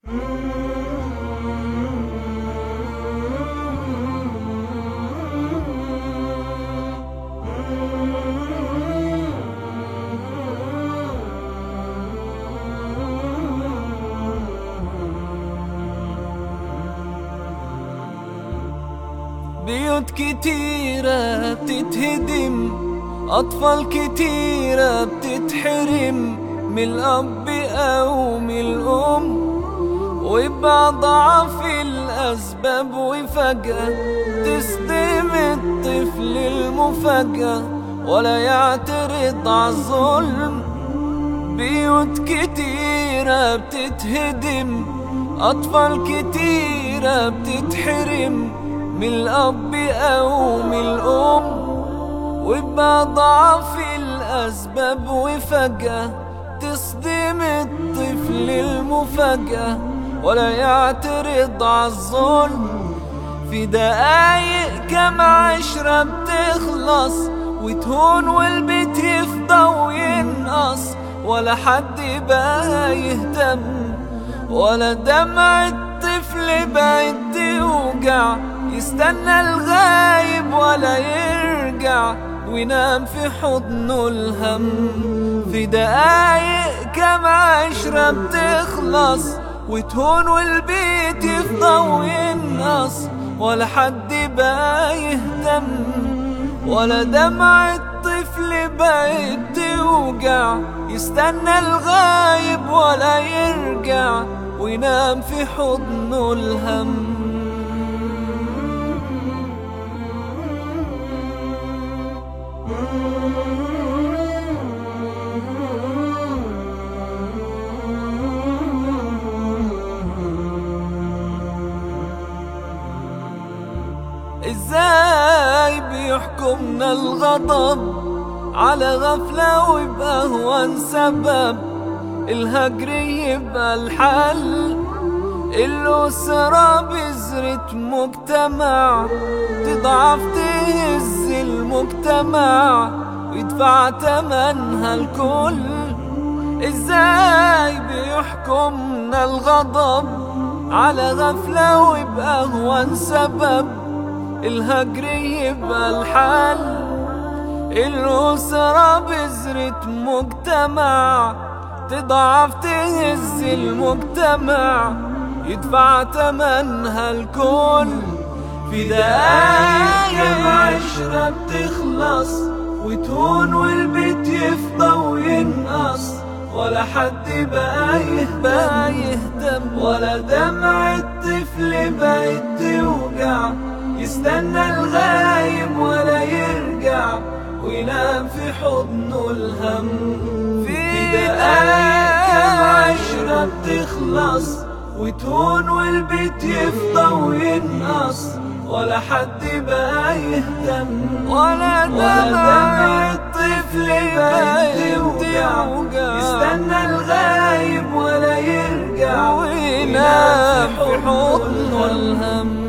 بيوت كتيرة بتتهدم أطفال كتيرة بتتحرم من الأب أو من الأم ويبقى ضعف الأسباب وفجأة تصدم الطفل المفاجأة ولا يعترض عالظلم بيوت كتيرة بتتهدم أطفال كتيرة بتتحرم من الأب أو من الأم ويبقى ضعف الأسباب وفجأة تصدم الطفل المفاجأة ولا يعترض عالظلم في دقايق كم عشرة بتخلص وتهون والبيت يفضى وينقص ولا حد بقى يهتم ولا دمع الطفل بقت توجع يستنى الغايب ولا يرجع وينام في حضنه الهم في دقايق كم عشرة بتخلص وتهون والبيت يفضى وينقص ولا حد بقى يهتم ولا دمع الطفل بقت توجع يستنى الغايب ولا يرجع وينام في حضنه الهم ازاي بيحكمنا الغضب على غفلة ويبقى هو سبب الهجر يبقى الحل الأسرة بذرة مجتمع تضعف تهز المجتمع ويدفع تمنها الكل ازاي بيحكمنا الغضب على غفلة ويبقى هو سبب الهجر يبقى الحل الأسرة بذرة مجتمع تضعف تهز المجتمع يدفع تمنها الكل في دقايق عشرة بتخلص وتهون والبيت يفضى وينقص ولا حد بقى يهتم, يهتم ولا دمع الطفل بقت توجع يستنى الغايب ولا يرجع وينام في حضنه الهم في دقايق عشرة بتخلص وتهون والبيت يفضى وينقص ولا حد بقى يهتم ولا دمع الطفل بقى توجع يستنى الغايب ولا يرجع وينام في حضنه الهم